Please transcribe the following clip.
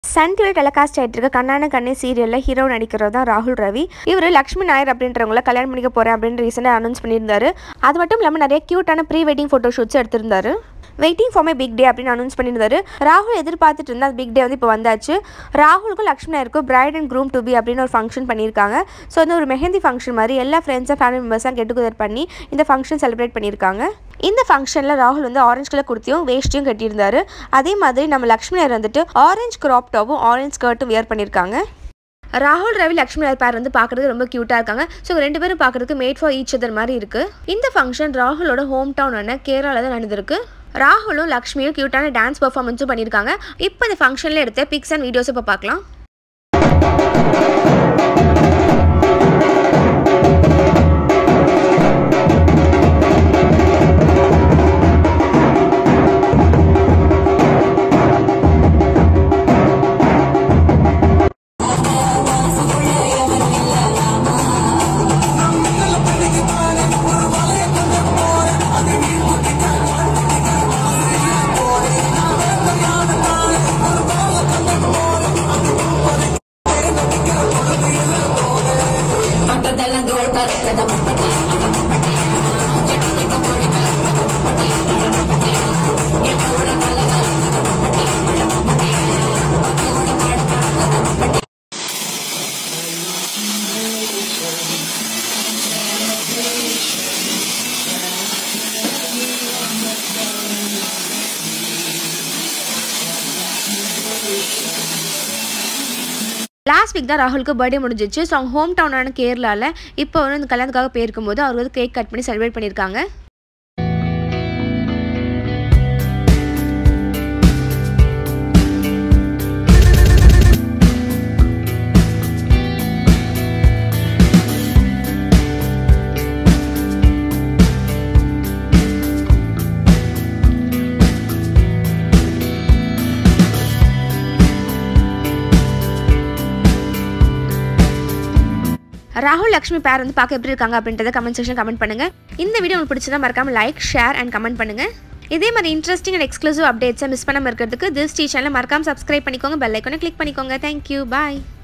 Sun டிவியில் telecast ஆகிட்டு இருக்க கண்ணான கண்ணே சீரியலில் ஹீரோ நடிக்கிறது தான் ராகுல் ரவி இவர் லக்ஷ்மி நாயர் அப்படின்றவங்கள கல்யாணம் பண்ணிக்க போகிறேன் அப்படின்னு ரீசெண்டாக அனௌன்ஸ் பண்ணியிருந்தாரு அது மட்டும் இல்லாமல் நிறைய க்யூட்டான ப்ரீ வெட்டிங் ஃபோட்டோ ஷூட்ஸ் எடுத்திருந்தாரு waiting for my big day அப்படின்னு அனௌன்ஸ் பண்ணியிருந்தாரு ராகுல் எதிர்பார்த்துட்டு இருந்தா பிக் டே வந்து இப்போ வந்தாச்சு ராகுலுக்கும் லக்ஷ்மி நாயருக்கும் bride and groom to be அப்படின்னு ஒரு ஃபங்க்ஷன் பண்ணியிருக்காங்க ஸோ வந்து ஒரு மெஹந்தி ஃபங்க்ஷன் மாதிரி எல்லா ஃப்ரெண்ட்ஸும் ஃபேமிலி மெம்பர்ஸாக கெட் டுகெதர் பண்ணி இந்த ஃபங்க்ஷன் செலிப்ரேட் பண்ணியிருக்காங்க இந்த ஃபங்க்ஷனில் ராகுல் வந்து ஆரஞ்சு கலர் குர்த்தியும் வேஷ்டியும் கட்டியிருந்தாரு அதே மாதிரி நம்ம லக்ஷ்மி நாயர் வந்துட்டு ஆரஞ்சு கிராப் டாப்பும் ஆரஞ்சு ஸ்கர்ட்டும் வியர் பண்ணியிருக்காங்க ராகுல் ரவி லக்ஷ்மி நாயர் பேர் வந்து பார்க்குறது ரொம்ப க்யூட்டாக இருக்காங்க ஸோ ரெண்டு பேரும் பார்க்குறதுக்கு மேட் ஃபார் ஈச் அதர் மாதிரி இருக்குது இந்த ஃபங்க்ஷன் ராகுலோட ஹோம் டவுனான கேரளாவில் தான் நடந்திருக்கு ராகுலும் லக்ஷ்மியும் க்யூட்டான டான்ஸ் பர்ஃபார்மன்ஸும் பண்ணியிருக்காங்க இப்போ இந்த ஃபங்க்ஷனில் எடுத்த பிக்ஸ் அண்ட் வீடியோஸ் இப்போ பார்க்கலாம் லாஸ்ட் வீக் தான் ராகுலுக்கு பர்த்டே முடிஞ்சிச்சு ஸோ அவங்க ஹோம் டவுனான கேரளாவில் இப்போ வந்து இந்த கல்யாணத்துக்காக போயிருக்கும் போது அவர் வந்து கேக் கட் பண்ணி செலிப்ரேட் பண்ணியிருக்காங்க ராகுல் லக்ஷ்மி பேர் வந்து பார்க்க எப்படி இருக்காங்க அப்படின்றத கமெண்ட் செக்ஷன் கமெண்ட் பண்ணுங்க இந்த வீடியோ உங்களுக்கு பிடிச்சதா மறக்காம லைக் ஷேர் அண்ட் கமெண்ட் பண்ணுங்க இதே மாதிரி இன்ட்ரெஸ்டிங் அண்ட் எக்ஸ்க்ளூசிவ் அப்டேட்ஸை மிஸ் பண்ணாமல் இருக்கிறதுக்கு திஸ் டீ சேனல் மறக்காம சப்ஸ்கிரைப் பண்ணிக்கோங்க பெல் ஐக்கானை கிளிக் பண்ணிக்கோங்க தேங்க்யூ பாய்